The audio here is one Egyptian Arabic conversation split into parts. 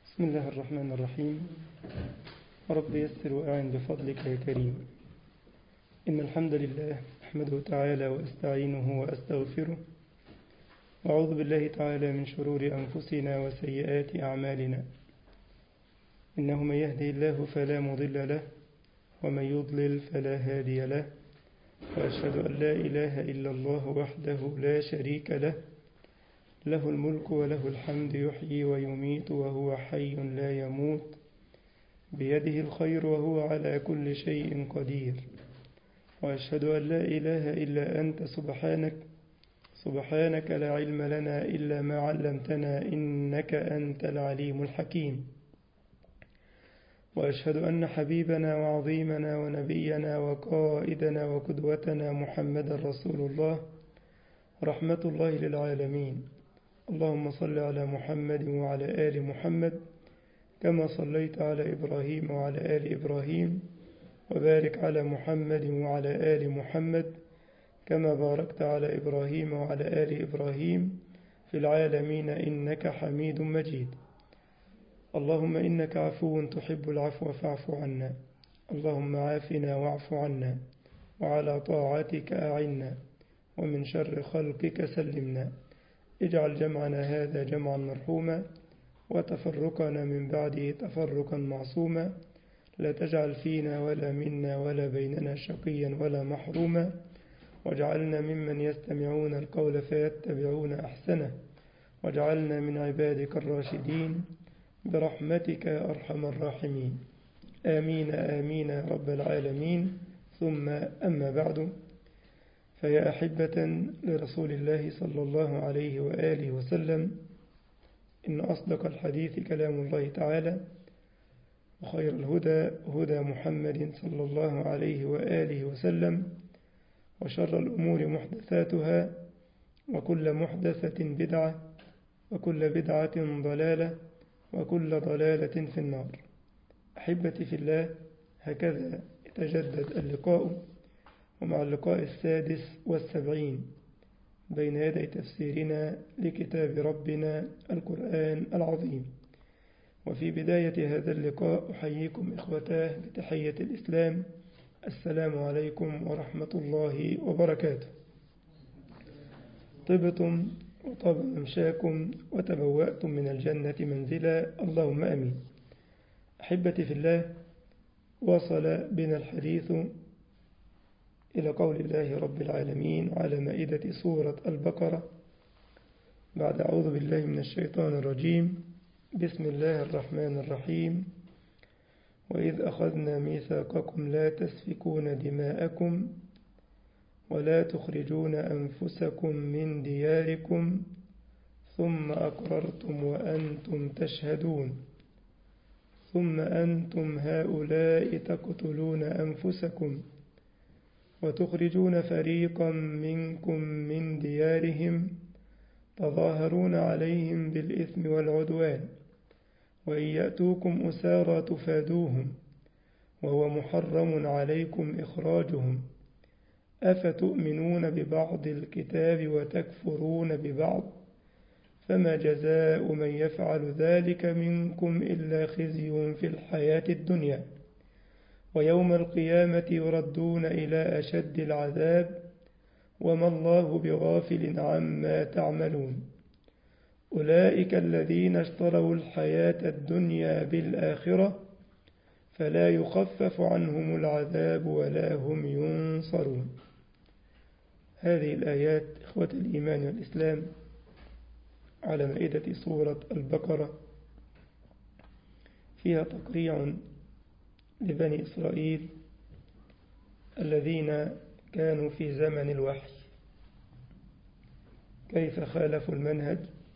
بسم الله الرحمن الرحيم رب يسر وأعن بفضلك يا كريم إن الحمد لله أحمده تعالى وأستعينه وأستغفره وأعوذ بالله تعالى من شرور أنفسنا وسيئات أعمالنا إنه من يهدي الله فلا مضل له ومن يضلل فلا هادي له وأشهد أن لا إله إلا الله وحده لا شريك له له الملك وله الحمد يحيي ويميت وهو حي لا يموت بيده الخير وهو على كل شيء قدير وأشهد أن لا إله إلا أنت سبحانك سبحانك لا علم لنا إلا ما علمتنا إنك أنت العليم الحكيم وأشهد أن حبيبنا وعظيمنا ونبينا وقائدنا وقدوتنا محمد رسول الله رحمة الله للعالمين اللهم صل على محمد وعلى آل محمد كما صليت على إبراهيم وعلى آل إبراهيم وبارك على محمد وعلى آل محمد كما باركت على إبراهيم وعلى آل إبراهيم في العالمين إنك حميد مجيد اللهم إنك عفو تحب العفو فاعف عنا اللهم عافنا واعف عنا وعلى طاعتك أعنا ومن شر خلقك سلمنا اجعل جمعنا هذا جمعا مرحوما وتفرقنا من بعده تفرقا معصوما لا تجعل فينا ولا منا ولا بيننا شقيا ولا محروما واجعلنا ممن يستمعون القول فيتبعون أحسنه واجعلنا من عبادك الراشدين برحمتك يا أرحم الراحمين آمين آمين يا رب العالمين ثم أما بعد فيا أحبة لرسول الله صلى الله عليه وآله وسلم إن أصدق الحديث كلام الله تعالى وخير الهدى هدى محمد صلى الله عليه وآله وسلم وشر الأمور محدثاتها وكل محدثة بدعة وكل بدعة ضلالة وكل ضلالة في النار أحبتي في الله هكذا يتجدد اللقاء ومع اللقاء السادس والسبعين بين يدي تفسيرنا لكتاب ربنا القرآن العظيم وفي بداية هذا اللقاء أحييكم إخوتاه بتحية الإسلام السلام عليكم ورحمة الله وبركاته طبتم وطاب ممشاكم وتبوأتم من الجنة منزلا اللهم أمين أحبتي في الله وصل بنا الحديث إلى قول الله رب العالمين على مائدة سورة البقرة بعد أعوذ بالله من الشيطان الرجيم بسم الله الرحمن الرحيم وإذ أخذنا ميثاقكم لا تسفكون دماءكم ولا تخرجون أنفسكم من دياركم ثم أقررتم وأنتم تشهدون ثم أنتم هؤلاء تقتلون أنفسكم وتخرجون فريقا منكم من ديارهم تظاهرون عليهم بالإثم والعدوان وإن يأتوكم أسارى تفادوهم وهو محرم عليكم إخراجهم أفتؤمنون ببعض الكتاب وتكفرون ببعض فما جزاء من يفعل ذلك منكم إلا خزي في الحياة الدنيا ويوم القيامة يردون إلى أشد العذاب وما الله بغافل عما تعملون أولئك الذين اشتروا الحياة الدنيا بالآخرة فلا يخفف عنهم العذاب ولا هم ينصرون هذه الآيات إخوة الإيمان والإسلام على مائدة سورة البقرة فيها تقريع لبني إسرائيل الذين كانوا في زمن الوحي كيف خالفوا المنهج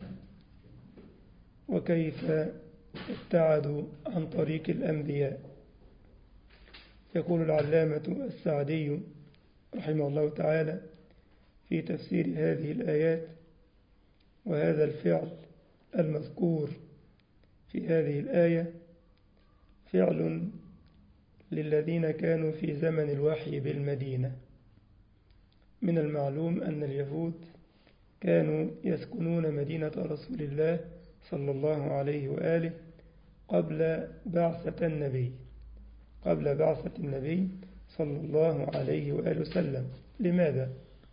وكيف ابتعدوا عن طريق الأنبياء يقول العلامة السعدي رحمه الله تعالى في تفسير هذه الآيات وهذا الفعل المذكور في هذه الآية فعل للذين كانوا في زمن الوحي بالمدينة من المعلوم أن اليهود كانوا يسكنون مدينة رسول الله صلى الله عليه وآله قبل بعثة النبي قبل بعثة النبي صلى الله عليه وآله وسلم لماذا؟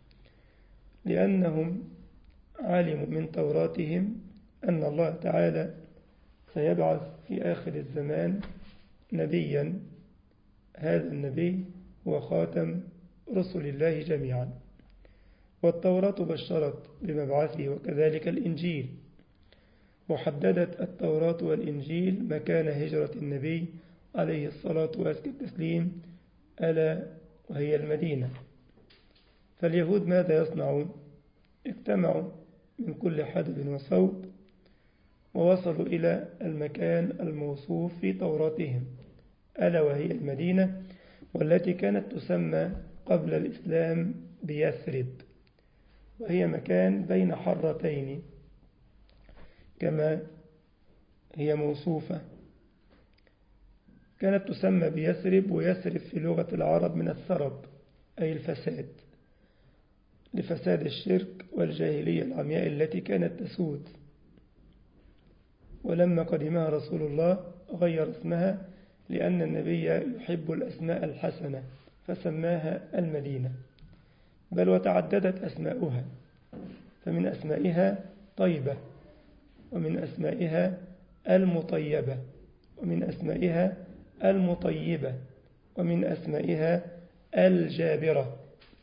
لأنهم علموا من توراتهم أن الله تعالى سيبعث في آخر الزمان نبيا هذا النبي هو خاتم رسل الله جميعا والتوراة بشرت بمبعثه وكذلك الإنجيل وحددت التوراة والإنجيل مكان هجرة النبي عليه الصلاة والتسليم ألا وهي المدينة فاليهود ماذا يصنعون اجتمعوا من كل حدب وصوب ووصلوا إلى المكان الموصوف في توراتهم ألا وهي المدينة والتي كانت تسمى قبل الإسلام بيثرب وهي مكان بين حرتين كما هي موصوفة كانت تسمى بيثرب ويثرب في لغة العرب من الثرب أي الفساد لفساد الشرك والجاهلية العمياء التي كانت تسود ولما قدمها رسول الله غير اسمها لأن النبي يحب الأسماء الحسنة فسماها المدينة بل وتعددت أسماؤها فمن أسمائها طيبة ومن أسمائها المطيبة ومن أسمائها المطيبة ومن أسمائها الجابرة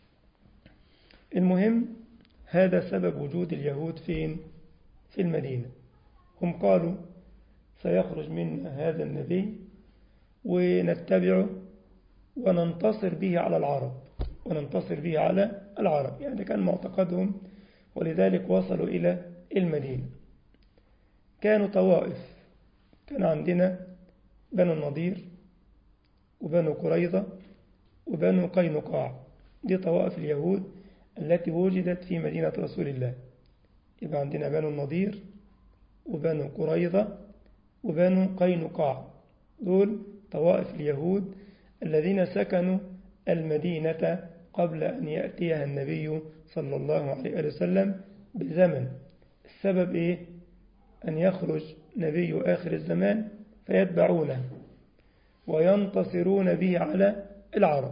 المهم هذا سبب وجود اليهود فين في المدينة هم قالوا سيخرج منا هذا النبي ونتبعه وننتصر به على العرب وننتصر به على العرب يعني كان معتقدهم ولذلك وصلوا إلى المدينة كانوا طوائف كان عندنا بنو النضير وبنو قريظة وبنو قينقاع دي طوائف اليهود التي وجدت في مدينة رسول الله يبقى عندنا بنو النضير وبنو قريظة وبنو قينقاع دول طوائف اليهود الذين سكنوا المدينة قبل أن يأتيها النبي صلى الله عليه وسلم بزمن السبب إيه؟ أن يخرج نبي آخر الزمان فيتبعونه وينتصرون به على العرب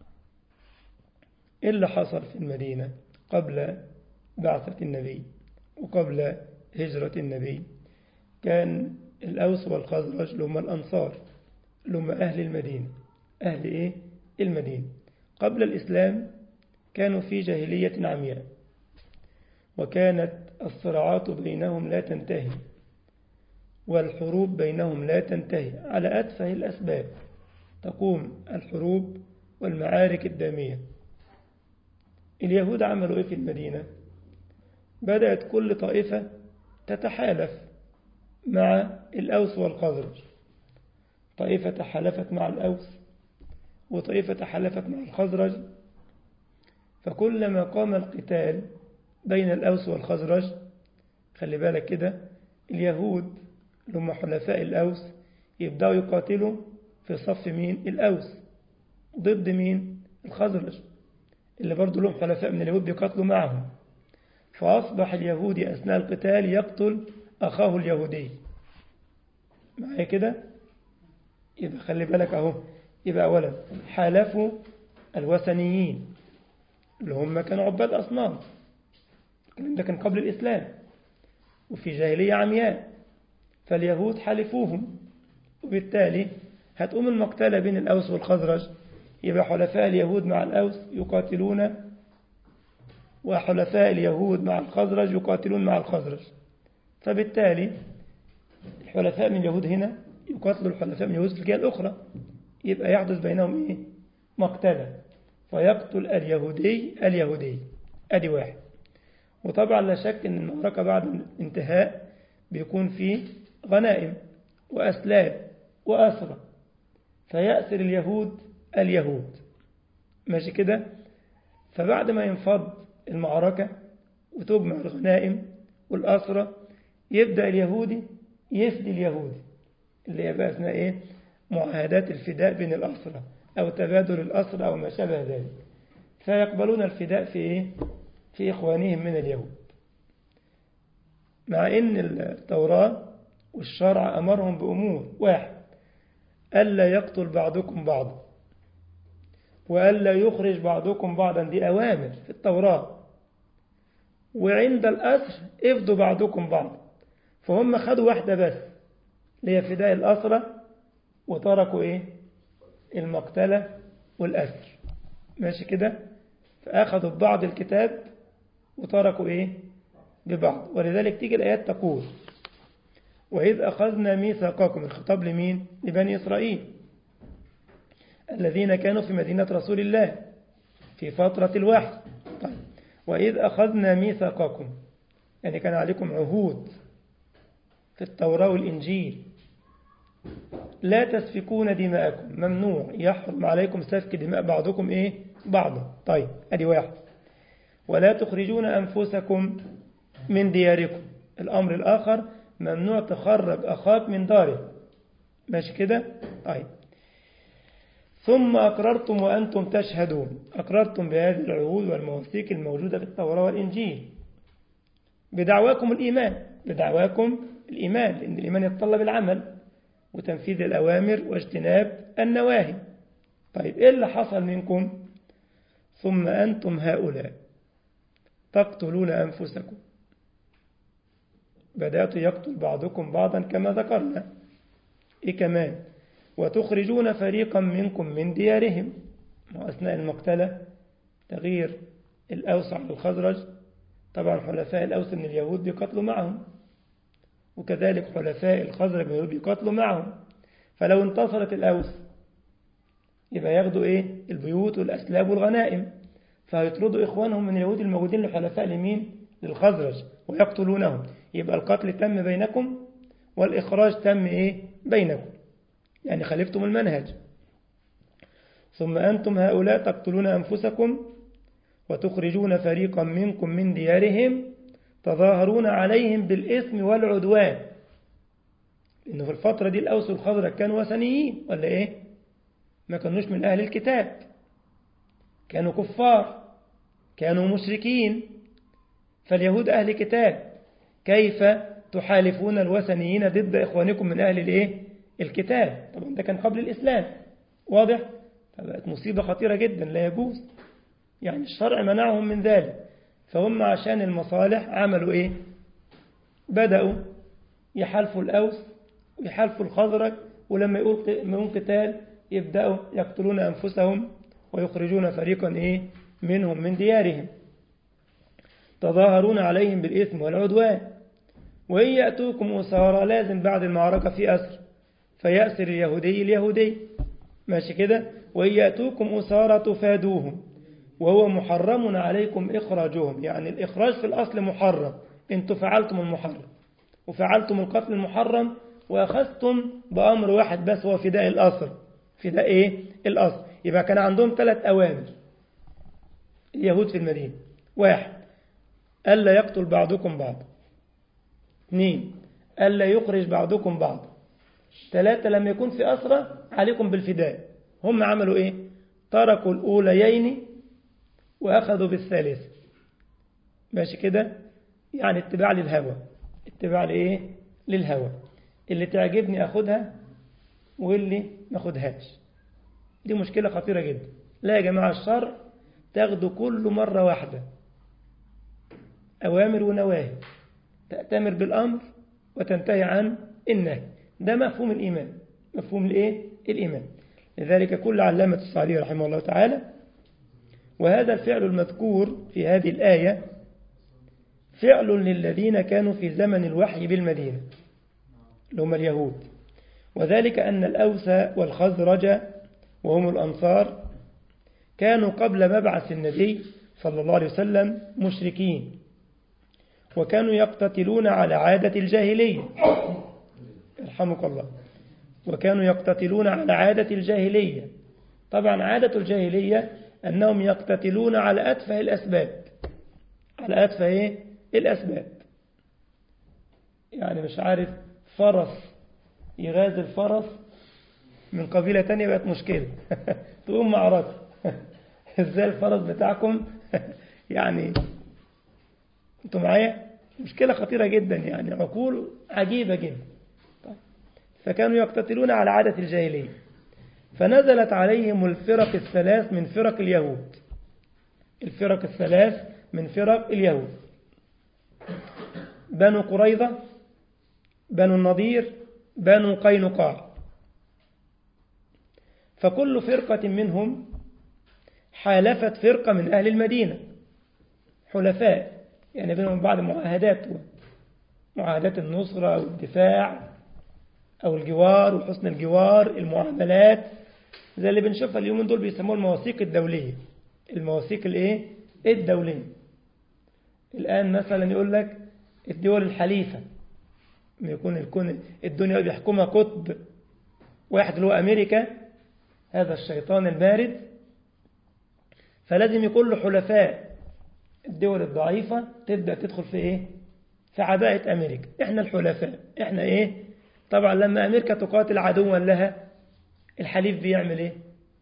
إيه اللي حصل في المدينة قبل بعثة النبي وقبل هجرة النبي كان الأوس والخزرج لهم الأنصار لهم أهل المدينة أهل إيه؟ المدينة قبل الإسلام كانوا في جاهلية عمياء وكانت الصراعات بينهم لا تنتهي والحروب بينهم لا تنتهي على أتفه الأسباب تقوم الحروب والمعارك الدامية اليهود عملوا إيه في المدينة بدأت كل طائفة تتحالف مع الأوس والخزرج طائفة تحالفت مع الأوس وطائفة تحالفت مع الخزرج فكلما قام القتال بين الأوس والخزرج خلي بالك كده اليهود اللي هم حلفاء الأوس يبدأوا يقاتلوا في صف مين الأوس ضد مين الخزرج اللي برضو لهم حلفاء من اليهود بيقاتلوا معهم فأصبح اليهودي أثناء القتال يقتل أخاه اليهودي معايا كده يبقى خلي بالك أهو يبقى أولا حالفوا الوثنيين اللي هم كانوا عباد أصنام الكلام ده كان قبل الإسلام وفي جاهلية عمياء فاليهود حلفوهم وبالتالي هتقوم المقتلة بين الأوس والخزرج يبقى حلفاء اليهود مع الأوس يقاتلون وحلفاء اليهود مع الخزرج يقاتلون مع الخزرج فبالتالي الحلفاء من اليهود هنا يقاتلوا الحلفاء من اليهود في الجهة الأخرى يبقى يحدث بينهم إيه؟ مقتلة فيقتل اليهودي اليهودي أدي واحد وطبعا لا شك أن المعركة بعد الانتهاء بيكون فيه غنائم وأسلاب وأسرى فيأسر اليهود اليهود ماشي كده فبعد ما ينفض المعركة وتجمع الغنائم والأسرى يبدأ اليهودي يفدي اليهودي اللي يبقى أثناء إيه معاهدات الفداء بين الأسرى أو تبادل الأسرى أو ما شابه ذلك فيقبلون الفداء في إيه في إخوانهم من اليهود مع إن التوراة والشرع أمرهم بأمور واحد ألا يقتل بعضكم بعضا وألا يخرج بعضكم بعضا دي أوامر في التوراة وعند الأسر افدوا بعضكم بعضا فهم خدوا واحدة بس اللي هي فداء الأسرة وتركوا إيه المقتلة والأسر ماشي كده فأخذوا ببعض الكتاب وتركوا إيه ببعض ولذلك تيجي الآيات تقول وإذ أخذنا ميثاقكم الخطاب لمين لبني إسرائيل الذين كانوا في مدينة رسول الله في فترة الوحي طيب وإذ أخذنا ميثاقكم يعني كان عليكم عهود في التوراة والإنجيل لا تسفكون دماءكم ممنوع يحرم عليكم سفك دماء بعضكم إيه بعضا طيب أدي واحد ولا تخرجون أنفسكم من دياركم الأمر الآخر ممنوع تخرج أخاك من داره ماشي كده طيب ثم أقررتم وأنتم تشهدون أقررتم بهذه العهود والمواثيق الموجودة في التوراة والإنجيل بدعواكم الإيمان بدعواكم الإيمان لأن الإيمان يتطلب العمل وتنفيذ الأوامر واجتناب النواهي طيب إيه اللي حصل منكم ثم أنتم هؤلاء تقتلون أنفسكم بدأت يقتل بعضكم بعضا كما ذكرنا إيه كمان وتخرجون فريقا منكم من ديارهم وأثناء المقتلة تغيير الأوس على الخزرج طبعا حلفاء الأوس من اليهود بيقتلوا معهم وكذلك حلفاء الخزرج من اليهود بيقتلوا معهم فلو انتصرت الأوس يبقى ياخدوا إيه البيوت والأسلاب والغنائم فهيطردوا إخوانهم من اليهود الموجودين لحلفاء لمين للخزرج ويقتلونهم يبقى القتل تم بينكم والإخراج تم إيه بينكم يعني خالفتم المنهج ثم أنتم هؤلاء تقتلون أنفسكم وتخرجون فريقا منكم من ديارهم تظاهرون عليهم بالإثم والعدوان لأنه في الفترة دي الأوس والخضرة كانوا وثنيين ولا إيه ما كانوش من أهل الكتاب كانوا كفار كانوا مشركين فاليهود أهل كتاب كيف تحالفون الوثنيين ضد إخوانكم من أهل الإيه الكتاب طبعا ده كان قبل الإسلام واضح فبقت مصيبة خطيرة جدا لا يجوز يعني الشرع منعهم من ذلك فهم عشان المصالح عملوا إيه بدأوا يحالفوا الأوس ويحالفوا الخزرج ولما يقول قتال يبدأوا يقتلون أنفسهم ويخرجون فريقا إيه منهم من ديارهم تظاهرون عليهم بالإثم والعدوان وإن يأتوكم أسارى لازم بعد المعركة في أسر فيأسر اليهودي اليهودي ماشي كده وإن يأتوكم أسارى تفادوهم وهو محرم عليكم إخراجهم يعني الإخراج في الأصل محرم انتوا فعلتم المحرم وفعلتم القتل المحرم وأخذتم بأمر واحد بس هو فداء الأسر فداء إيه الأسر يبقى كان عندهم ثلاث أوامر اليهود في المدينة واحد ألا يقتل بعضكم بعض اثنين ألا يخرج بعضكم بعض ثلاثة لم يكن في أسرة عليكم بالفداء هم عملوا إيه تركوا الأوليين وأخذوا بالثالث ماشي كده يعني اتباع للهوى اتباع لإيه للهوى اللي تعجبني أخدها واللي ما أخدهاش دي مشكلة خطيرة جدا لا يا جماعة الشرع تاخده كل مرة واحدة أوامر ونواهي تأتمر بالأمر وتنتهي عن النهي ده مفهوم الإيمان مفهوم الإيه؟ الإيمان لذلك كل علامة الصعدي رحمه الله تعالى وهذا الفعل المذكور في هذه الآية فعل للذين كانوا في زمن الوحي بالمدينة اللي هم اليهود وذلك أن الأوس والخزرج وهم الأنصار كانوا قبل مبعث النبي صلى الله عليه وسلم مشركين وكانوا يقتتلون على عادة الجاهلية يرحمك الله وكانوا يقتتلون على عادة الجاهلية طبعا عادة الجاهلية أنهم يقتتلون على أتفه الأسباب على أتفه إيه؟ الأسباب يعني مش عارف فرس يغازل فرس من قبيلة تانية بقت مشكلة تقوم معركة ازاي الفرس بتاعكم يعني انتوا معايا مشكلة خطيرة جدا يعني عقول عجيبة جدا فكانوا يقتتلون على عادة الجاهلية فنزلت عليهم الفرق الثلاث من فرق اليهود الفرق الثلاث من فرق اليهود بنو قريظة بنو النضير بنو قينقاع فكل فرقة منهم حالفت فرقة من أهل المدينة حلفاء يعني بينهم بعض معاهدات معاهدات النصرة أو الدفاع أو الجوار وحسن الجوار المعاملات زي اللي بنشوفها اليومين دول بيسموها المواثيق الدولية المواثيق الايه الدولية الآن مثلا يقول لك الدول الحليفة يكون الكون الدنيا بيحكمها قطب واحد اللي هو أمريكا هذا الشيطان البارد فلازم يكون له حلفاء الدول الضعيفة تبدأ تدخل في إيه في عداءة أمريكا إحنا الحلفاء إحنا إيه طبعا لما أمريكا تقاتل عدوا لها الحليف بيعمل إيه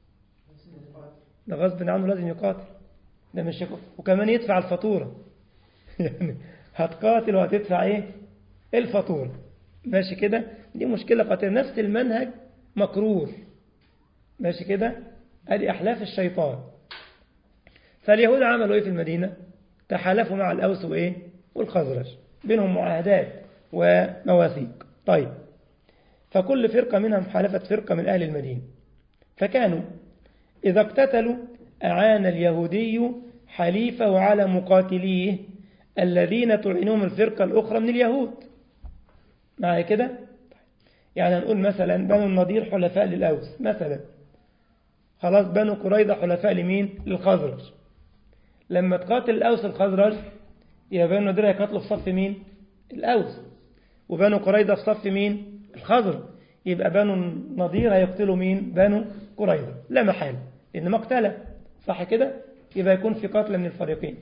ده غصب عنه لازم يقاتل ده مش يقاتل. وكمان يدفع الفاتورة يعني هتقاتل وهتدفع إيه الفاتورة ماشي كده دي مشكلة قاتل نفس المنهج مكرور ماشي كده ادي أحلاف الشيطان فاليهود عملوا إيه في المدينة تحالفوا مع الأوس وإيه والخزرج بينهم معاهدات ومواثيق طيب فكل فرقة منهم حالفت فرقة من أهل المدينة فكانوا إذا اقتتلوا أعان اليهودي حليفه على مقاتليه الذين تعينهم الفرقة الأخرى من اليهود معايا كده يعني نقول مثلا بنو النضير حلفاء للأوس مثلا خلاص بنو قريظة حلفاء لمين للخزرج لما تقاتل الأوس الخزرج يبقى بنو النضير هيقاتلوا في صف مين الأوس وبنو قريظة في صف مين الخزرج يبقى بنو النضير هيقتلوا مين بنو قريظة لا محال إن مقتلة صح كده يبقى يكون في قتل من الفريقين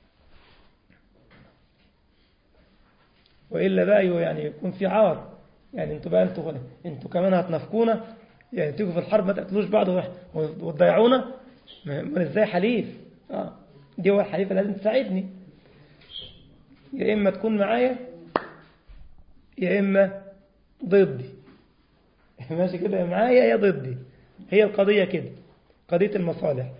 وإلا بقى يعني يكون في عار يعني انتوا بقى انتوا انتوا كمان هتنافقونا يعني تيجوا في الحرب ما تقتلوش بعض وتضيعونا ما ازاي حليف اه دي هو الحليفه لازم تساعدني يا اما تكون معايا يا اما ضدي ماشي كده يا معايا يا ضدي هي القضيه كده قضيه المصالح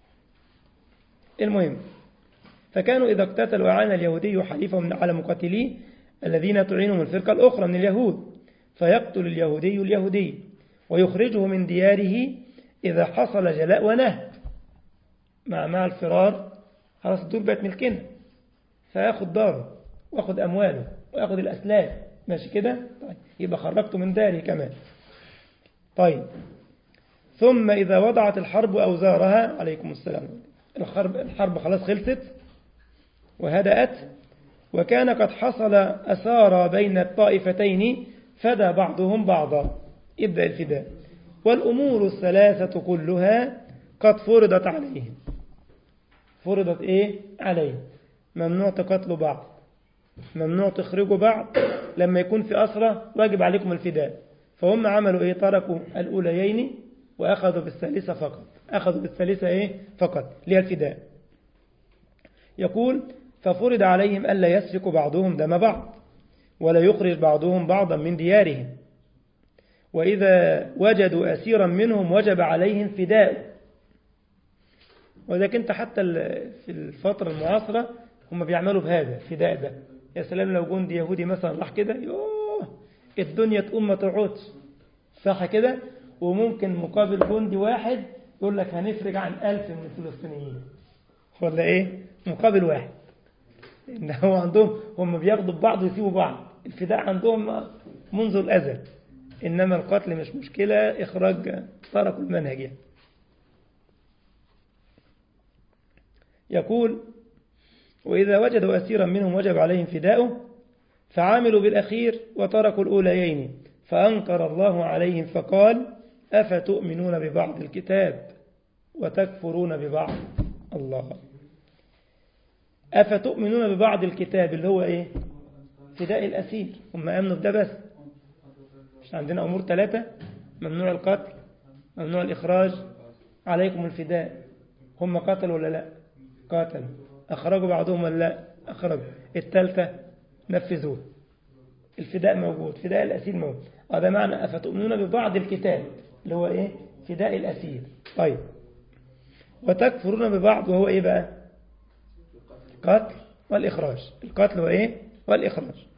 المهم فكانوا إذا اقتتلوا أعان اليهودي حليفهم على مقاتليه الذين تعينهم الفرقة الأخرى من اليهود فيقتل اليهودي اليهودي ويخرجه من دياره إذا حصل جلاء ونهب مع مع الفرار خلاص الدور بقت ملكنا فياخد داره واخد أمواله وياخد الأسلاف ماشي كده طيب يبقى خرجته من داره كمان طيب ثم إذا وضعت الحرب أوزارها عليكم السلام الحرب, الحرب خلاص خلصت وهدأت وكان قد حصل أسارى بين الطائفتين فدى بعضهم بعضا يبدأ الفداء والأمور الثلاثة كلها قد فرضت عليهم فرضت إيه عليهم ممنوع تقتلوا بعض ممنوع تخرجوا بعض لما يكون في أسرة واجب عليكم الفداء فهم عملوا إيه تركوا الأوليين وأخذوا بالثالثة فقط أخذوا بالثالثة إيه فقط لها الفداء يقول ففرض عليهم ألا يسفك بعضهم دم بعض ولا يخرج بعضهم بعضا من ديارهم وإذا وجدوا أسيرا منهم وجب عليهم فداء وذلك أنت حتى في الفترة المعاصرة هم بيعملوا بهذا فداء ده يا سلام لو جندي يهودي مثلا راح كده يوه الدنيا تقوم ما تقعدش صح كده وممكن مقابل جندي واحد يقول لك هنفرج عن ألف من الفلسطينيين ولا إيه مقابل واحد إن هو عندهم هم بياخدوا ببعض ويسيبوا بعض الفداء عندهم منذ الأزل إنما القتل مش مشكلة إخراج تركوا المنهج يعني. يقول وإذا وجدوا أسيرا منهم وجب عليهم فداؤه فعاملوا بالأخير وتركوا الأوليين فأنكر الله عليهم فقال أفتؤمنون ببعض الكتاب وتكفرون ببعض الله أفتؤمنون ببعض الكتاب اللي هو إيه فداء الأسير هم أمنوا بده بس مش عندنا أمور ثلاثة ممنوع القتل ممنوع الإخراج عليكم الفداء هم قتلوا ولا لا قاتلوا أخرجوا بعضهم ولا لا أخرجوا الثالثة نفذوه الفداء موجود فداء الأسير موجود هذا معنى أفتؤمنون ببعض الكتاب اللي هو إيه فداء الأسير طيب وتكفرون ببعض وهو إيه بقى قتل والإخراج القتل وإيه والإخراج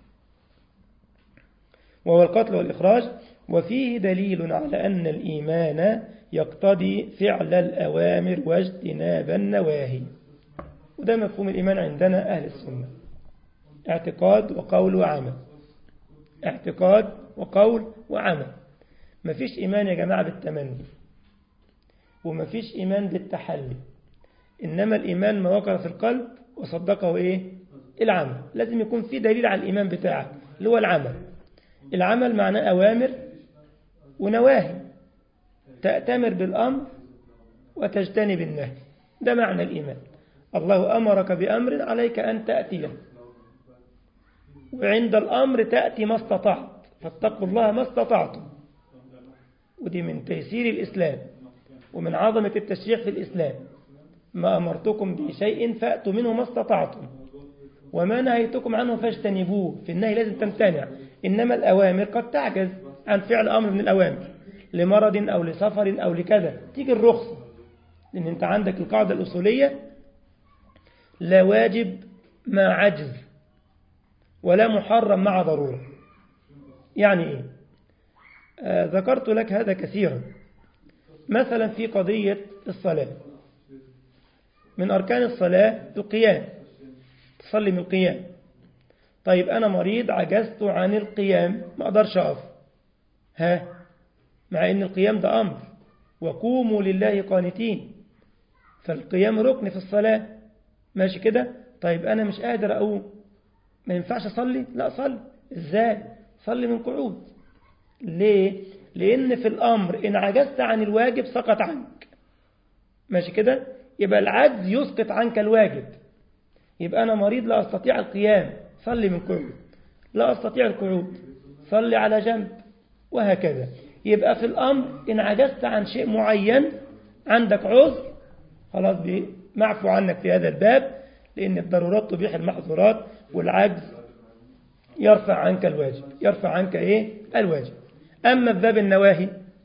وهو القتل والإخراج وفيه دليل على أن الإيمان يقتضي فعل الأوامر واجتناب النواهي وده مفهوم الإيمان عندنا أهل السنة اعتقاد وقول وعمل اعتقاد وقول وعمل مفيش إيمان يا جماعة بالتمني ومفيش إيمان بالتحلي إنما الإيمان ما وقر في القلب وصدقه إيه العمل لازم يكون في دليل على الإيمان بتاعك اللي هو العمل العمل معناه أوامر ونواهي تأتمر بالأمر وتجتنب النهي ده معنى الإيمان الله أمرك بأمر عليك أن تأتيه وعند الأمر تأتي ما استطعت فاتقوا الله ما استطعتم ودي من تيسير الإسلام ومن عظمة التشريع في الإسلام ما أمرتكم بشيء فأتوا منه ما استطعتم وما نهيتكم عنه فاجتنبوه في النهي لازم تمتنع إنما الأوامر قد تعجز عن فعل أمر من الأوامر لمرض أو لسفر أو لكذا تيجي الرخصة لأن أنت عندك القاعدة الأصولية لا واجب مع عجز ولا محرم مع ضرورة يعني إيه آه ذكرت لك هذا كثيرا مثلا في قضية الصلاة من أركان الصلاة القيام تصلي من القيام طيب أنا مريض عجزت عن القيام ما أقدرش أقف ها مع أن القيام ده أمر وقوموا لله قانتين فالقيام ركن في الصلاة ماشي كده طيب أنا مش قادر أقوم ما ينفعش أصلي لا صلي إزاي صلي من قعود ليه لأن في الأمر إن عجزت عن الواجب سقط عنك ماشي كده يبقى العجز يسقط عنك الواجب يبقى أنا مريض لا أستطيع القيام صلي من قعود لا أستطيع القعود صلي على جنب وهكذا يبقى في الأمر إن عجزت عن شيء معين عندك عذر خلاص معفو عنك في هذا الباب لأن الضرورات تبيح المحظورات والعجز يرفع عنك الواجب يرفع عنك إيه الواجب أما في باب النواهي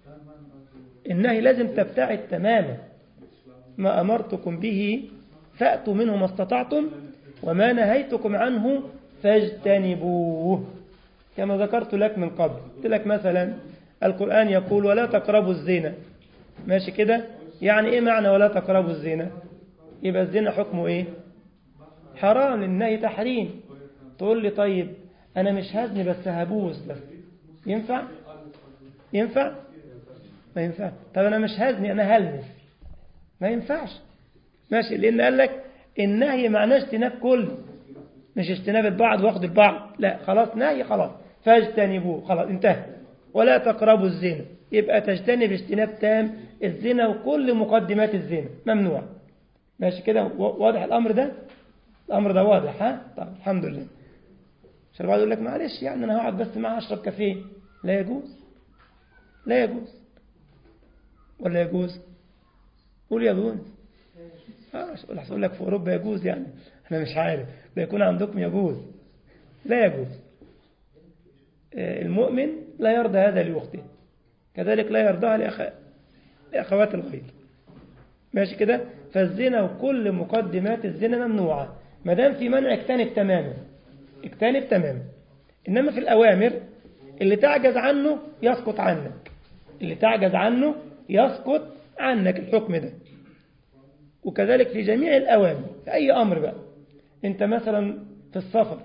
النهي لازم تبتعد تماما ما أمرتكم به فأتوا منه ما استطعتم وما نهيتكم عنه فاجتنبوه كما ذكرت لك من قبل قلت لك مثلا القرآن يقول ولا تقربوا الزنا ماشي كده يعني ايه معنى ولا تقربوا الزنا يبقى الزنا حكمه ايه حرام النهي تحريم تقول لي طيب انا مش هزني بس هبوس بس ينفع ينفع ما ينفع طب انا مش هزني انا هلمس ما ينفعش ماشي لان قال لك النهي معناه اجتناب كل مش اجتناب البعض واخد البعض لا خلاص نهي خلاص فاجتنبوه خلاص انتهى ولا تقربوا الزنا يبقى تجتنب اجتناب تام الزنا وكل مقدمات الزنا ممنوع ماشي كده واضح الأمر ده الأمر ده واضح ها طب الحمد لله عشان البعض يقول لك معلش يعني أنا هقعد بس معاه أشرب كافيه لا يجوز لا يجوز ولا يجوز قول يجوز اه اقول لك في أوروبا يجوز يعني أنا مش عارف ده يكون عندكم يجوز لا يجوز المؤمن لا يرضى هذا لأخته كذلك لا يرضاها لأخ... لأخوات الغير ماشي كده فالزنا وكل مقدمات الزنا ممنوعة ما دام في منع اجتنب تماما اجتنب تماما إنما في الأوامر اللي تعجز عنه يسقط عنك اللي تعجز عنه يسقط عنك الحكم ده وكذلك في جميع الأوامر في أي أمر بقى أنت مثلا في السفر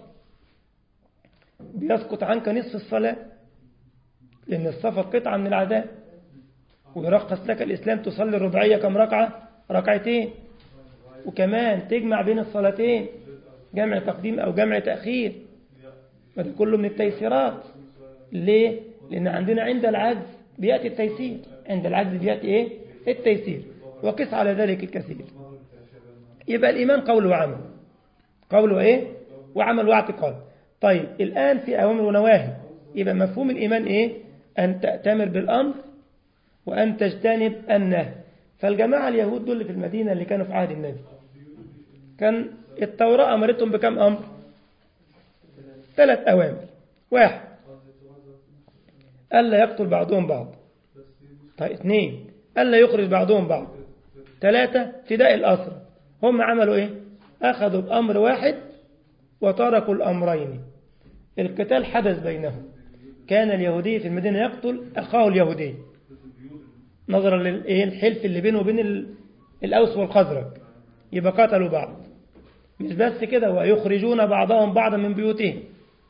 بيسقط عنك نصف الصلاة لأن السفر قطعة من العذاب ويرخص لك الإسلام تصلي الربعية كم ركعة ركعتين وكمان تجمع بين الصلاتين جمع تقديم أو جمع تأخير فده كله من التيسيرات ليه؟ لأن عندنا عند العجز بيأتي التيسير عند العجز بيأتي إيه؟ التيسير وقس على ذلك الكثير يبقى الإيمان قول وعمل قول وإيه؟ وعمل واعتقاد طيب الآن في أوامر ونواهي يبقى مفهوم الإيمان إيه أن تأتمر بالأمر وأن تجتنب النهي فالجماعة اليهود دول اللي في المدينة اللي كانوا في عهد النبي كان التوراة أمرتهم بكم أمر ثلاث أوامر واحد ألا يقتل بعضهم بعض طيب اثنين ألا يخرج بعضهم بعض ثلاثة فداء الأسر هم عملوا إيه أخذوا بأمر واحد وتركوا الأمرين القتال حدث بينهم كان اليهودي في المدينة يقتل أخاه اليهودي نظرا للحلف اللي بينه وبين الأوس والخزرج يبقى قتلوا بعض مش بس كده ويخرجون بعضهم بعضا من بيوتهم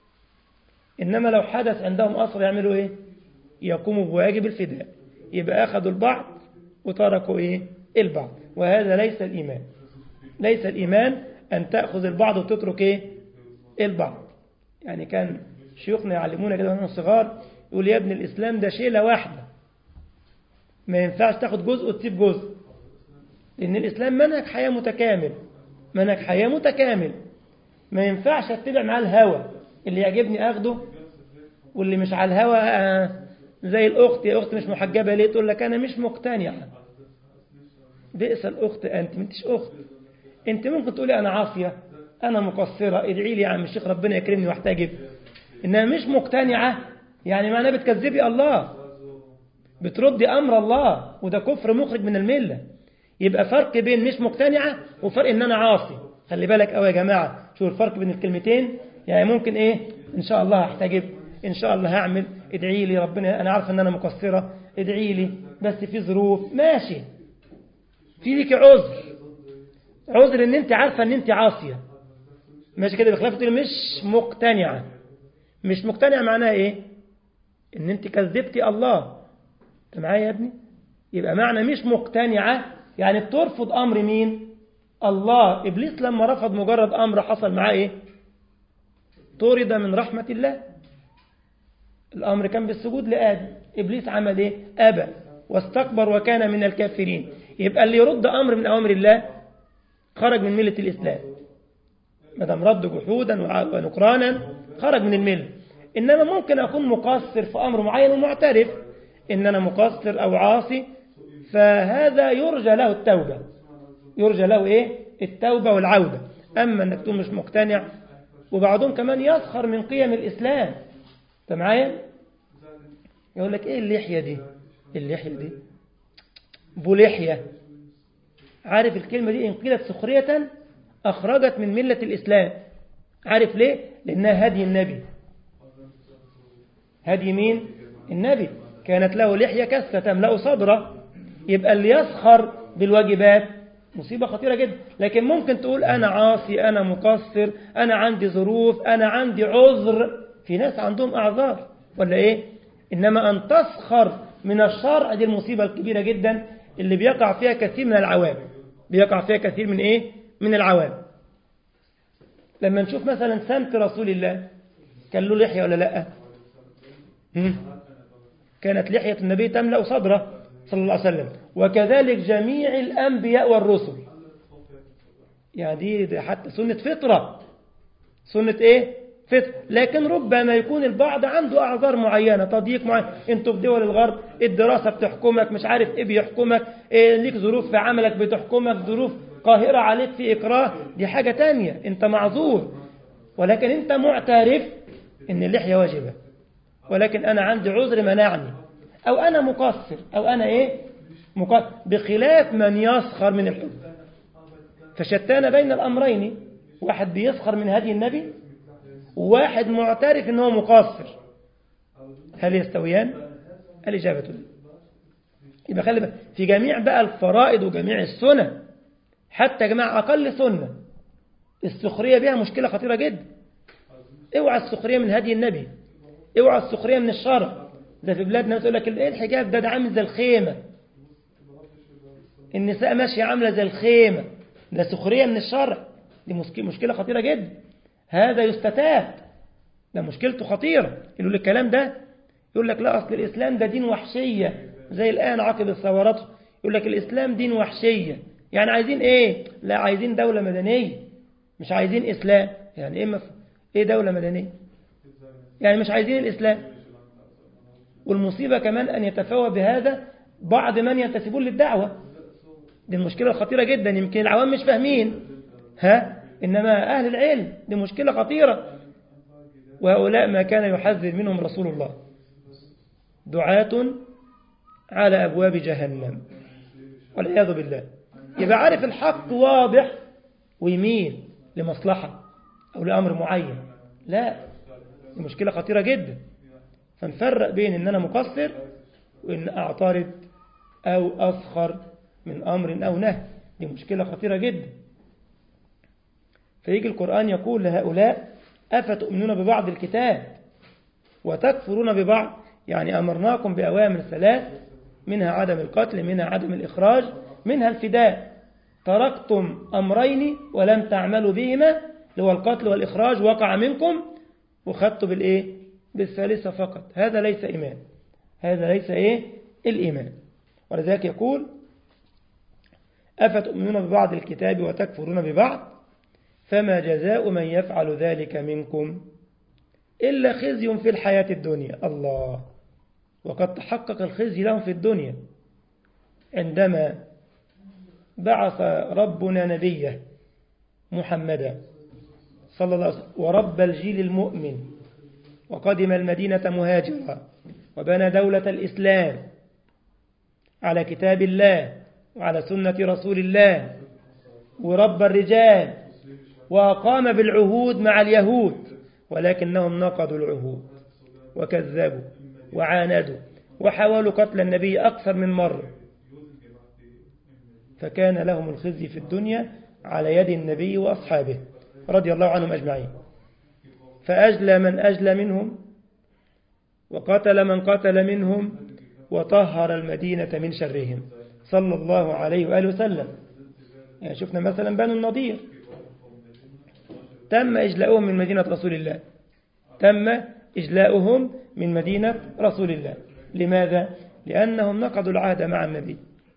إنما لو حدث عندهم أسر يعملوا إيه يقوموا بواجب الفداء يبقى أخذوا البعض وتركوا إيه البعض وهذا ليس الإيمان ليس الإيمان أن تأخذ البعض وتترك إيه البعض يعني كان شيوخنا يعلمونا كده ونحن صغار يقول يا ابن الإسلام ده شيلة واحدة ما ينفعش تاخد جزء وتسيب جزء لأن الإسلام منهج حياة متكامل منهج حياة متكامل ما ينفعش اتبع معاه الهوى اللي يعجبني أخده واللي مش على الهوى آه زي الأخت يا أخت مش محجبة ليه تقول لك أنا مش مقتنعة بئس الأخت أنت ما انتش أخت أنت ممكن تقولي أنا عاصية أنا مقصرة ادعي لي يا عم الشيخ ربنا يكرمني واحتجب إنها مش مقتنعة يعني معناه بتكذبي الله بتردي أمر الله وده كفر مخرج من الملة يبقى فرق بين مش مقتنعة وفرق إن أنا عاصي خلي بالك أوي يا جماعة شو الفرق بين الكلمتين يعني ممكن إيه إن شاء الله هحتجب إن شاء الله هعمل ادعي لي ربنا أنا عارف إن أنا مقصرة ادعي لي بس في ظروف ماشي في ليك عذر عذر إن أنت عارفة إن أنت عاصية ماشي كده بخلاف تقول مش مقتنعة مش مقتنعة معناها إيه إن أنت كذبتي الله أنت معايا يا ابني يبقى معنى مش مقتنعة يعني بترفض أمر مين الله إبليس لما رفض مجرد أمر حصل معاه إيه طرد من رحمة الله الأمر كان بالسجود لآدم إبليس عمل إيه أبى واستكبر وكان من الكافرين يبقى اللي يرد أمر من أوامر الله خرج من ملة الإسلام ما دام رد جحودا ونكرانا خرج من الملة إنما ممكن أكون مقصر في أمر معين ومعترف إن أنا مقصر أو عاصي فهذا يرجى له التوبة يرجى له إيه التوبة والعودة أما أنك تكون مش مقتنع وبعضهم كمان يسخر من قيم الإسلام أنت معايا يقول لك إيه اللحية دي اللحية دي بولحية عارف الكلمة دي إن قيلت سخرية أخرجت من ملة الإسلام عارف ليه لأنها هدي النبي هدي مين النبي كانت له لحية كسة تملأ صدره يبقى اللي يسخر بالواجبات مصيبة خطيرة جدا لكن ممكن تقول أنا عاصي أنا مقصر أنا عندي ظروف أنا عندي عذر في ناس عندهم أعذار ولا إيه إنما أن تسخر من الشرع دي المصيبة الكبيرة جدا اللي بيقع فيها كثير من العوام بيقع فيها كثير من إيه من العوام لما نشوف مثلا سمت رسول الله كان له لحية ولا لا كانت لحية النبي تملأ صدره صلى الله عليه وسلم وكذلك جميع الأنبياء والرسل يعني دي, دي حتى سنة فطرة سنة إيه فطرة لكن ربما يكون البعض عنده أعذار معينة تضييق معين انتوا في دول الغرب الدراسة بتحكمك مش عارف إيه بيحكمك إيه ليك ظروف في عملك بتحكمك ظروف قاهرة عليك في إكراه دي حاجة تانية انت معذور ولكن انت معترف ان اللحية واجبة ولكن أنا عندي عذر منعني أو أنا مقصر أو أنا إيه مقصر بخلاف من يسخر من الحب فشتان بين الأمرين واحد بيسخر من هدي النبي وواحد معترف أنه مقصر هل يستويان الإجابة لا يبقى خلي بالك في جميع بقى الفرائض وجميع السنن حتى يا جماعة أقل سنة السخرية بها مشكلة خطيرة جدا اوعى السخرية من هدي النبي اوعى السخرية من الشرع ده في بلادنا تقول لك ايه الحجاب ده ده عامل زي الخيمة النساء ماشية عاملة زي الخيمة ده سخرية من الشرع دي مشكلة خطيرة جدا هذا يستتاب ده مشكلته خطيرة يقول لك الكلام ده يقول لك لا أصل الإسلام ده دين وحشية زي الآن عقب الثورات يقول لك الإسلام دين وحشية يعني عايزين إيه لا عايزين دولة مدنية مش عايزين إسلام يعني إيه, مف... إيه دولة مدنية يعني مش عايزين الإسلام والمصيبة كمان أن يتفوى بهذا بعض من ينتسبون للدعوة دي المشكلة الخطيرة جدا يمكن العوام مش فاهمين ها إنما أهل العلم دي مشكلة خطيرة وهؤلاء ما كان يحذر منهم رسول الله دعاة على أبواب جهنم والعياذ بالله يبقى عارف الحق واضح ويميل لمصلحة أو لأمر معين لا دي مشكلة خطيرة جدا فنفرق بين أن أنا مقصر وأن أعترض أو أسخر من أمر أو نهي دي مشكلة خطيرة جدا فيجي القرآن يقول لهؤلاء أفتؤمنون ببعض الكتاب وتكفرون ببعض يعني أمرناكم بأوامر ثلاث منها عدم القتل منها عدم الإخراج منها الفداء تركتم أمرين ولم تعملوا بهما اللي هو القتل والإخراج وقع منكم وخدتوا بالإيه بالثالثة فقط هذا ليس إيمان هذا ليس إيه الإيمان ولذلك يقول أفتؤمنون ببعض الكتاب وتكفرون ببعض فما جزاء من يفعل ذلك منكم إلا خزي في الحياة الدنيا الله وقد تحقق الخزي لهم في الدنيا عندما بعث ربنا نبيه محمدا صلى الله عليه وسلم ورب الجيل المؤمن وقدم المدينة مهاجرا وبنى دولة الإسلام على كتاب الله وعلى سنة رسول الله ورب الرجال وقام بالعهود مع اليهود ولكنهم نقضوا العهود وكذبوا وعاندوا وحاولوا قتل النبي أكثر من مرة فكان لهم الخزي في الدنيا على يد النبي وأصحابه رضي الله عنهم أجمعين فأجلى من أجلى منهم وقتل من قتل منهم وطهر المدينة من شرهم صلى الله عليه وآله وسلم يعني شفنا مثلا بنو النضير تم إجلاؤهم من مدينة رسول الله تم إجلاؤهم من مدينة رسول الله لماذا؟ لأنهم نقضوا العهد مع النبي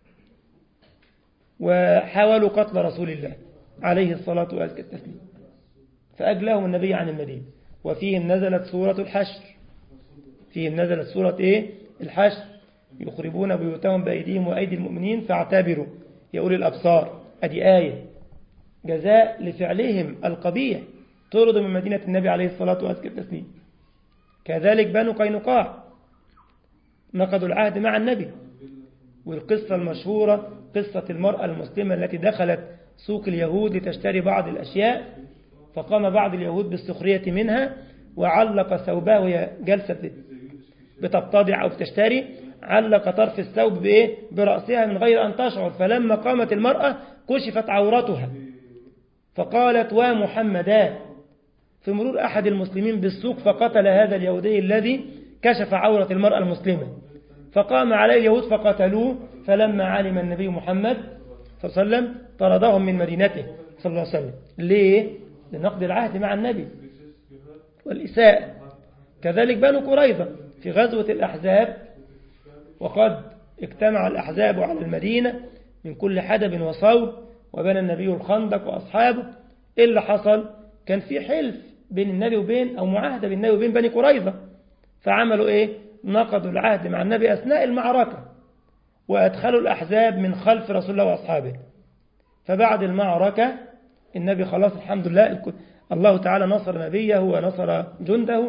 وحاولوا قتل رسول الله عليه الصلاة والسلام فأجلاهم النبي عن المدينة وفيهم نزلت سورة الحشر فيهم نزلت سورة إيه؟ الحشر يخربون بيوتهم بأيديهم وأيدي المؤمنين فاعتبروا يا أولي الأبصار أدي آية جزاء لفعلهم القبيح طردوا من مدينة النبي عليه الصلاة والسلام كذلك بنو قينقاع نقضوا العهد مع النبي والقصة المشهورة قصة المرأة المسلمة التي دخلت سوق اليهود لتشتري بعض الأشياء فقام بعض اليهود بالسخرية منها وعلق ثوبها وهي جلسة بتبتضع أو بتشتري علق طرف الثوب بإيه؟ برأسها من غير أن تشعر فلما قامت المرأة كشفت عورتها فقالت ومحمدا في مرور أحد المسلمين بالسوق فقتل هذا اليهودي الذي كشف عورة المرأة المسلمة فقام عليه اليهود فقتلوه فلما علم النبي محمد صلى الله عليه وسلم طردهم من مدينته صلى الله عليه وسلم ليه؟ لنقض العهد مع النبي والإساءة كذلك بنو قريظة في غزوة الأحزاب وقد اجتمع الأحزاب على المدينة من كل حدب وصوب وبنى النبي الخندق وأصحابه إيه اللي حصل كان في حلف بين النبي وبين أو معاهدة بين النبي وبين بني قريظة فعملوا إيه نقضوا العهد مع النبي أثناء المعركة وأدخلوا الأحزاب من خلف رسول الله وأصحابه فبعد المعركة النبي خلاص الحمد لله الله تعالى نصر نبيه ونصر جنده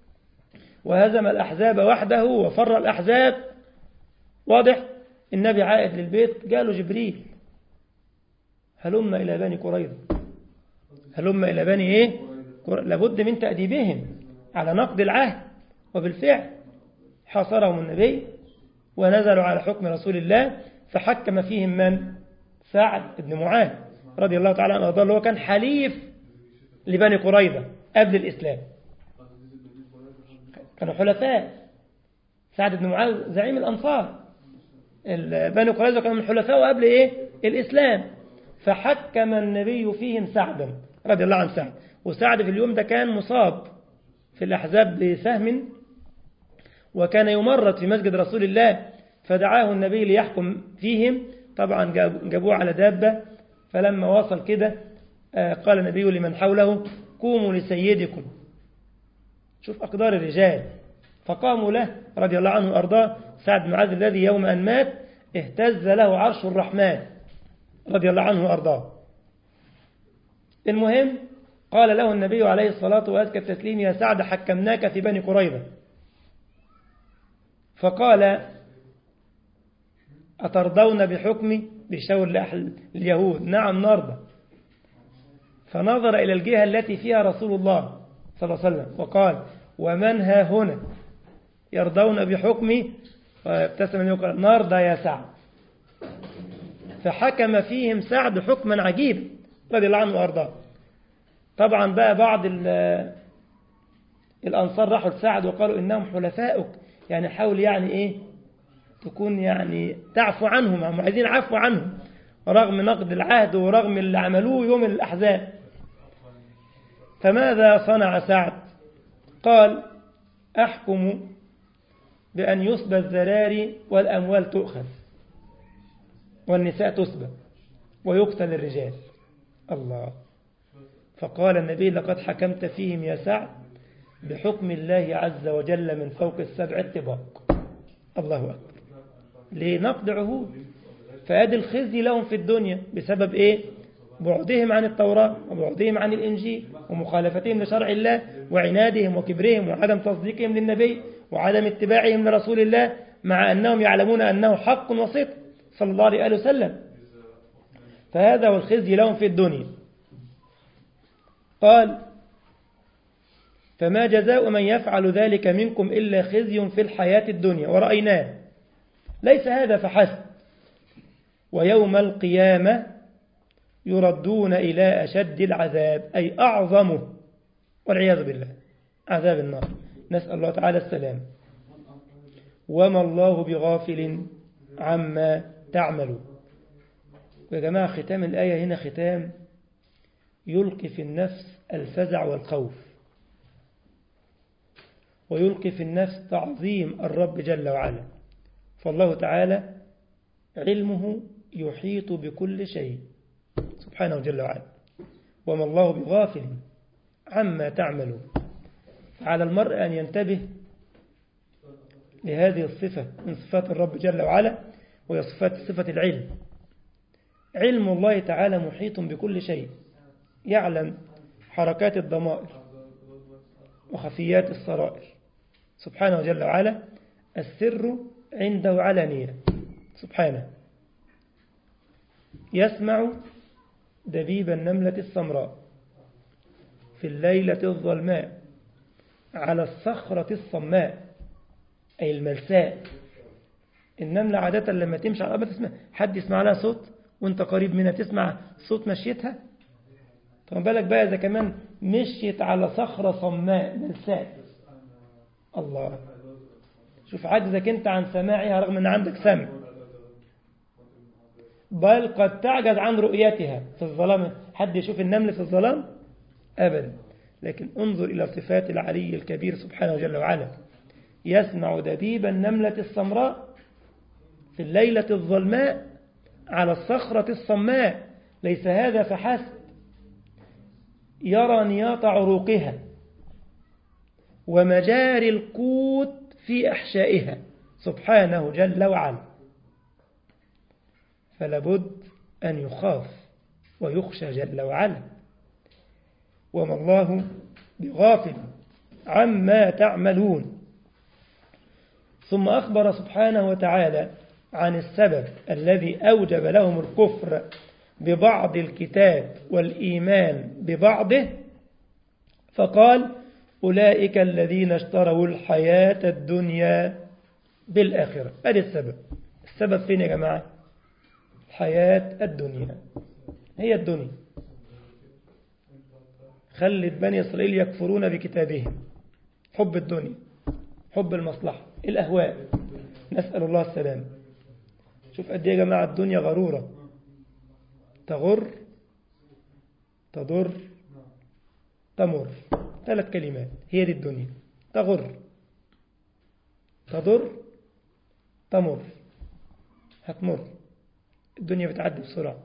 وهزم الأحزاب وحده وفر الأحزاب واضح النبي عائد للبيت جاله جبريل هلم إلى بني قريظة هلم إلى بني إيه لابد من تأديبهم على نقد العهد وبالفعل حاصرهم النبي ونزلوا على حكم رسول الله فحكم فيهم من سعد بن معاذ رضي الله تعالى عنه وارضاه اللي هو كان حليف لبني قريظة قبل الإسلام كانوا حلفاء سعد بن معاذ زعيم الأنصار بني قريظة كانوا من حلفاء قبل إيه الإسلام فحكم النبي فيهم سعدا رضي الله عن سعد وسعد في اليوم ده كان مصاب في الأحزاب بسهم وكان يمرض في مسجد رسول الله فدعاه النبي ليحكم فيهم طبعا جابوه على دابة فلما وصل كده قال النبي لمن حوله قوموا لسيدكم شوف أقدار الرجال فقاموا له رضي الله عنه وأرضاه سعد بن معاذ الذي يوم أن مات اهتز له عرش الرحمن رضي الله عنه وأرضاه المهم قال له النبي عليه الصلاة وأزكى التسليم يا سعد حكمناك في بني قريظة فقال أترضون بحكمي بشاور لأهل اليهود نعم نرضى فنظر إلى الجهة التي فيها رسول الله صلى الله عليه وسلم وقال ومن ها هنا يرضون بحكمي فابتسم وقال نرضى يا سعد فحكم فيهم سعد حكما عجيبا رضي الله عنه وارضاه طبعا بقى بعض الأنصار راحوا لسعد وقالوا إنهم حلفاؤك يعني حاول يعني إيه تكون يعني تعفو عنهم هم عايزين عفو عنهم رغم نقد العهد ورغم اللي عملوه يوم الأحزاب فماذا صنع سعد قال أحكم بأن يصبى الذراري والأموال تؤخذ والنساء تسبى ويقتل الرجال الله فقال النبي لقد حكمت فيهم يا سعد بحكم الله عز وجل من فوق السبع الطباق الله أكبر لنقض عهود فهذا الخزي لهم في الدنيا بسبب إيه بعدهم عن التوراة وبعدهم عن الإنجيل ومخالفتهم لشرع الله وعنادهم وكبرهم وعدم تصديقهم للنبي وعدم اتباعهم لرسول الله مع أنهم يعلمون أنه حق وصدق صلى الله عليه وسلم فهذا هو الخزي لهم في الدنيا قال فما جزاء من يفعل ذلك منكم إلا خزي في الحياة الدنيا ورأيناه ليس هذا فحسب ويوم القيامة يردون إلى أشد العذاب أي أعظمه والعياذ بالله عذاب النار نسأل الله تعالى السلام وما الله بغافل عما تعملوا يا جماعة ختام الآية هنا ختام يلقي في النفس الفزع والخوف ويلقي في النفس تعظيم الرب جل وعلا فالله تعالى علمه يحيط بكل شيء سبحانه جل وعلا وما الله بغافل عما تعملون على المرء أن ينتبه لهذه الصفة من صفات الرب جل وعلا وهي صفات صفة العلم علم الله تعالى محيط بكل شيء يعلم حركات الضمائر وخفيات السرائر سبحانه جل وعلا السر عنده علانية سبحانه يسمع دبيب النملة السمراء في الليلة الظلماء على الصخرة الصماء أي الملساء النملة عادة لما تمشي على الأرض تسمع حد يسمع لها صوت وانت قريب منها تسمع صوت مشيتها فما بالك بقى إذا كمان مشيت على صخرة صماء ملساء الله شوف عجزك انت عن سماعها رغم ان عندك سمع بل قد تعجز عن رؤيتها في الظلام حد يشوف النمل في الظلام أبدا لكن انظر إلى صفات العلي الكبير سبحانه جل وعلا يسمع دبيب النملة السمراء في الليلة الظلماء على الصخرة الصماء ليس هذا فحسب يرى نياط عروقها ومجاري القوت في أحشائها سبحانه جل وعلا فلابد أن يخاف ويخشى جل وعلا وما الله بغافل عما تعملون ثم أخبر سبحانه وتعالى عن السبب الذي أوجب لهم الكفر ببعض الكتاب والإيمان ببعضه فقال أولئك الذين اشتروا الحياة الدنيا بالآخرة هذا السبب السبب فين يا جماعة الحياة الدنيا هي الدنيا خلت بني إسرائيل يكفرون بكتابهم حب الدنيا حب المصلحة الأهواء نسأل الله السلام شوف قد ايه يا جماعة الدنيا غرورة تغر تضر تمر ثلاث كلمات هي دي الدنيا تغر تضر تمر هتمر الدنيا بتعدي بسرعة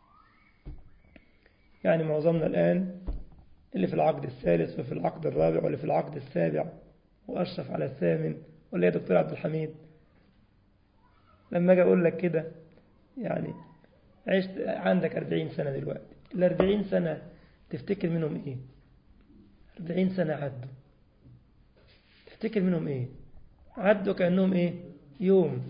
يعني معظمنا الآن اللي في العقد الثالث وفي العقد الرابع واللي في العقد السابع وأشرف على الثامن ولا يا دكتور عبد الحميد لما أجي أقول لك كده يعني عشت عندك أربعين سنة دلوقتي الأربعين سنة تفتكر منهم إيه أربعين سنة عدوا تفتكر منهم إيه عدوا كأنهم إيه يوم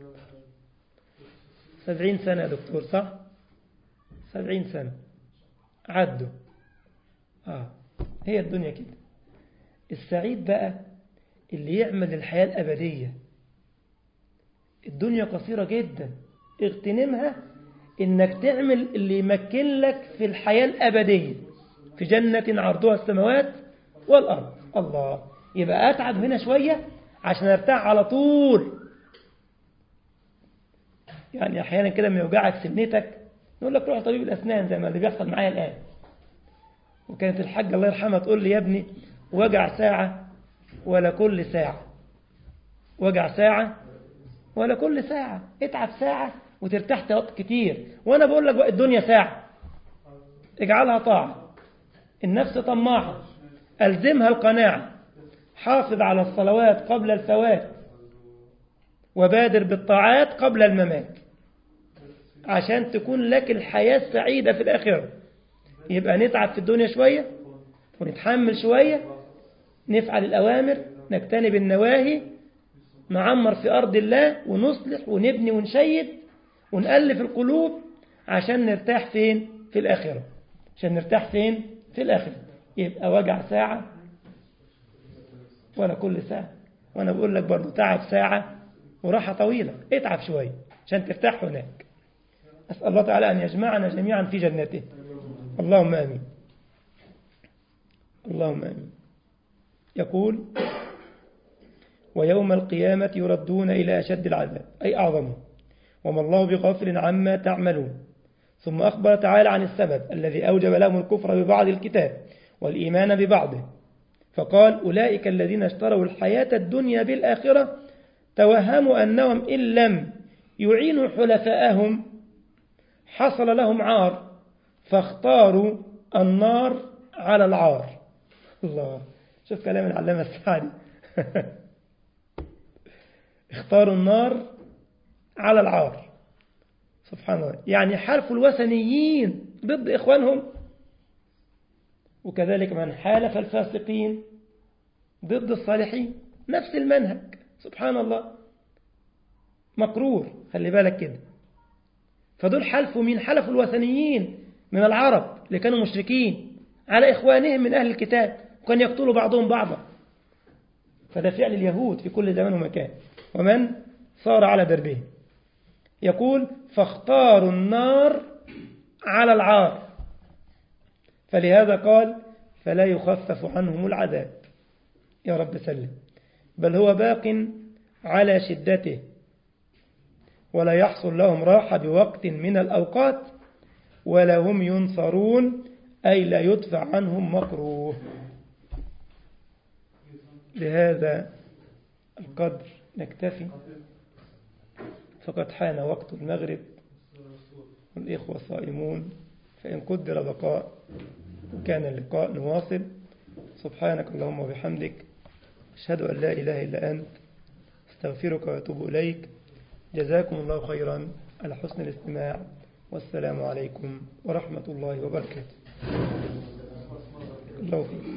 سبعين سنة يا دكتور صح سبعين سنة عدوا آه هي الدنيا كده السعيد بقى اللي يعمل الحياة الأبدية الدنيا قصيرة جدا اغتنمها انك تعمل اللي يمكن لك في الحياة الأبدية في جنة عرضها السماوات والأرض الله يبقى أتعب هنا شوية عشان ارتاح على طول يعني أحيانا كده ما يوجعك سنتك نقول لك روح طبيب الأسنان زي ما اللي بيحصل معايا الآن وكانت الحاجة الله يرحمها تقول لي يا ابني وجع ساعة ولا كل ساعة وجع ساعة ولا كل ساعة اتعب ساعة وترتاح وقت كتير وأنا بقول لك الدنيا ساعة اجعلها طاعة النفس طماعة ألزمها القناعة حافظ على الصلوات قبل الفوات وبادر بالطاعات قبل الممات عشان تكون لك الحياة السعيدة في الآخرة يبقى نتعب في الدنيا شوية ونتحمل شوية نفعل الأوامر نجتنب النواهي نعمر في أرض الله ونصلح ونبني ونشيد ونألف القلوب عشان نرتاح فين في الآخرة عشان نرتاح فين في الآخرة يبقى وجع ساعة ولا كل ساعة وأنا بقول لك برضو تعب ساعة وراحة طويلة اتعب شوية عشان ترتاح هناك أسأل الله تعالى أن يجمعنا جميعا في جنته اللهم آمين اللهم آمين يقول ويوم القيامة يردون إلى أشد العذاب أي أعظمه وما الله بغافل عما تعملون ثم أخبر تعالى عن السبب الذي أوجب لهم الكفر ببعض الكتاب والإيمان ببعضه فقال أولئك الذين اشتروا الحياة الدنيا بالآخرة توهموا أنهم إن لم يعينوا حلفاءهم حصل لهم عار فاختاروا النار على العار الله شوف كلام العلامة السعدي اختاروا النار على العار سبحان الله يعني حلفوا الوثنيين ضد إخوانهم وكذلك من حالف الفاسقين ضد الصالحين نفس المنهج سبحان الله مكرور خلي بالك كده فدول حلفوا مين حلفوا الوثنيين من العرب اللي كانوا مشركين على إخوانهم من أهل الكتاب وكان يقتلوا بعضهم بعضا فده فعل اليهود في كل زمان ومكان ومن صار على دربهم يقول فاختاروا النار على العار فلهذا قال فلا يخفف عنهم العذاب يا رب سلم بل هو باق على شدته ولا يحصل لهم راحة بوقت من الأوقات ولا هم ينصرون أي لا يدفع عنهم مكروه بهذا القدر نكتفي فقد حان وقت المغرب والإخوة صائمون فإن قدر بقاء وكان اللقاء نواصل سبحانك اللهم وبحمدك أشهد أن لا إله إلا أنت استغفرك وأتوب إليك جزاكم الله خيرا على حسن الاستماع والسلام عليكم ورحمة الله وبركاته الله فيك